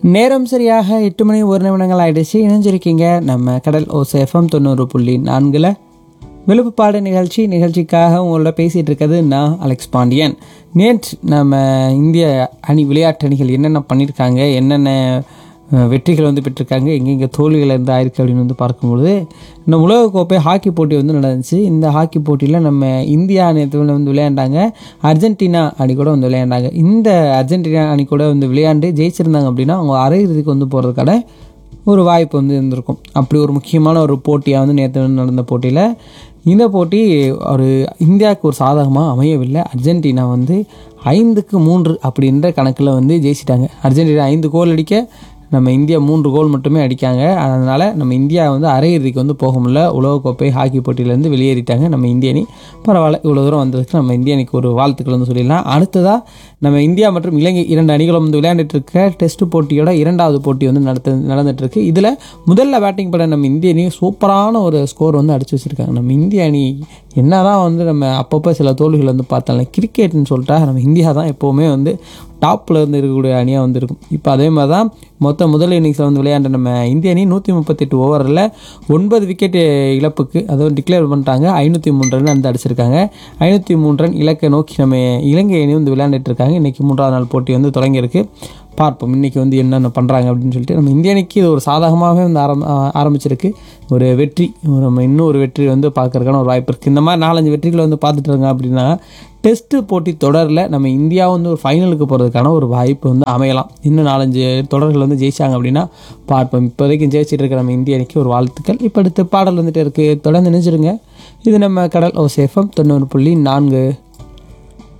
நேரம் சரியாக எட்டு மணி ஒரு நிமிடங்கள் ஆயிடுச்சு இணைஞ்சிருக்கீங்க நம்ம கடல் ஓசேஃபம் தொண்ணூறு புள்ளி நான்கில் விழுப்புப்பாடு நிகழ்ச்சி நிகழ்ச்சிக்காக உங்களோட பேசிகிட்டு இருக்கிறது நான் அலெக்ஸ் பாண்டியன் நேற்று நம்ம இந்திய அணி விளையாட்டு அணிகள் என்னென்ன பண்ணியிருக்காங்க என்னென்ன அஹ், வெற்றிகள் வந்து பெற்றிருக்காங்க எங்கெங்கே தோல்விகள் இருந்து ஆயிருக்கு அப்படின்னு வந்து பார்க்கும்பொழுது இந்த உலகக்கோப்பை ஹாக்கி போட்டி வந்து நடந்துச்சு இந்த ஹாக்கி போட்டியில் நம்ம இந்தியா அணியத்தில் வந்து விளையாண்டாங்க அர்ஜென்டினா அணி கூட வந்து விளையாண்டாங்க இந்த அர்ஜென்டினா அணி கூட வந்து விளையாண்டு ஜெயிச்சிருந்தாங்க அப்படின்னா அவங்க அரையிறுதிக்கு வந்து போகிறதுக்கான ஒரு வாய்ப்பு வந்து இருந்திருக்கும் அப்படி ஒரு முக்கியமான ஒரு போட்டியாக வந்து நேற்று வந்து நடந்த போட்டியில் இந்த போட்டி ஒரு இந்தியாவுக்கு ஒரு சாதகமாக அமையவில்லை அர்ஜென்டினா வந்து ஐந்துக்கு மூன்று அப்படின்ற கணக்கில் வந்து ஜெயிச்சிட்டாங்க அர்ஜென்டினா ஐந்து கோல் அடிக்க நம்ம இந்தியா மூன்று கோல் மட்டுமே அடிக்காங்க அதனால் நம்ம இந்தியா வந்து அரையிறுதிக்கு வந்து போக முடியல உலகக்கோப்பை ஹாக்கி போட்டியிலேருந்து வெளியேறிட்டாங்க நம்ம இந்திய அணி பரவாயில்ல இவ்வளோ தூரம் வந்ததுக்கு நம்ம இந்திய அணிக்கு ஒரு வாழ்த்துக்கள் வந்து சொல்லிடலாம் அடுத்ததாக நம்ம இந்தியா மற்றும் இலங்கை இரண்டு அணிகளும் வந்து விளையாண்டுட்டு இருக்க டெஸ்ட் போட்டியோட இரண்டாவது போட்டி வந்து நடத்து நடந்துட்டு இருக்கு இதில் முதல்ல பேட்டிங் பண்ண நம்ம இந்திய அணி சூப்பரான ஒரு ஸ்கோர் வந்து அடிச்சு வச்சிருக்காங்க நம்ம இந்திய அணி என்னதான் வந்து நம்ம அப்பப்போ சில தோல்விகள் வந்து பார்த்தாலும் கிரிக்கெட்னு சொல்லிட்டா நம்ம இந்தியா தான் எப்போவுமே வந்து டாப்பில் இருந்து இருக்கக்கூடிய அணியாக வந்து இருக்கும் இப்போ அதே மாதிரி தான் மொத்த முதல் இன்னிங்ஸில் வந்து விளையாண்ட நம்ம இந்திய அணி நூற்றி முப்பத்தெட்டு ஓவரில் ஒன்பது விக்கெட் இழப்புக்கு அதாவது டிக்ளேர் பண்ணிட்டாங்க ஐநூற்றி மூணு ரன் வந்து அடிச்சிருக்காங்க ஐநூற்றி மூணு ரன் இலக்கை நோக்கி நம்ம இலங்கை அணி வந்து விளையாண்டுட்டு இருக்காங்க இன்றைக்கி மூன்றாவது நாள் போட்டி வந்து தொடங்கியிருக்கு பார்ப்போம் இன்றைக்கி வந்து என்னென்ன பண்ணுறாங்க அப்படின்னு சொல்லிட்டு நம்ம இந்திய அணிக்கு இது ஒரு சாதகமாகவே வந்து ஆரம் ஆ- ஆரம்பிச்சிருக்கு ஒரு வெற்றி ஒரு நம்ம இன்னும் ஒரு வெற்றி வந்து பார்க்கறதுக்கான ஒரு வாய்ப்பு இருக்குது இந்த மாதிரி நாலஞ்சு வெற்றிகளை வந்து பார்த்துட்டு இருங்க அப்படின்னா டெஸ்ட் போட்டி தொடரில் நம்ம இந்தியா வந்து ஒரு ஃபைனலுக்கு போகிறதுக்கான ஒரு வாய்ப்பு வந்து அமையலாம் இன்னும் நாலஞ்சு தொடர்கள் வந்து ஜெயிச்சாங்க அப்படின்னா பார்ப்போம் இப்போதைக்கு ஜெயிச்சிட்டு இருக்க நம்ம இந்திய அணிக்கு ஒரு வாழ்த்துக்கள் இப்போ அடுத்து பாடல் வந்துட்டு இருக்குது தொடர்ந்து நினைச்சிருங்க இது நம்ம கடல் ஓ சேஃபம் தொண்ணூறு புள்ளி நான்கு